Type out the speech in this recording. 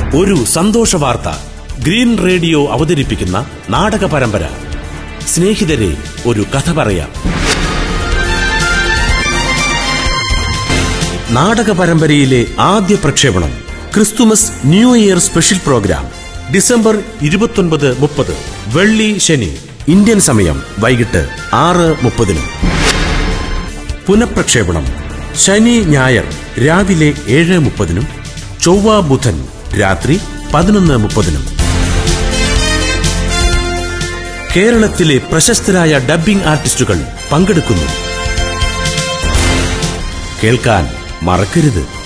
ഒരു സന്തോഷ വാർത്ത ഗ്രീൻ റേഡിയോ അവതരിപ്പിക്കുന്ന നാടക പരമ്പര സ്നേഹിതരെ ഒരു കഥ പറയാം നാടക പരമ്പരയിലെ ആദ്യ പ്രക്ഷേപണം Christmas new year special program December ഇരുപത്തൊൻപത് മുപ്പത് വെള്ളി ശനി ഇന്ത്യൻ സമയം വൈകിട്ട് ആറ് മുപ്പതിന് പുനഃപ്രക്ഷേപണം ശനി ഞായർ രാവിലെ ഏഴ് മുപ്പതിനും ചൊവ്വ ബുധൻ രാത്രി പതിനൊന്ന് മുപ്പതിനും കേരളത്തിലെ പ്രശസ്തരായ ഡബ്ബിംഗ് ആർട്ടിസ്റ്റുകൾ പങ്കെടുക്കുന്നു കേൾക്കാൻ മറക്കരുത്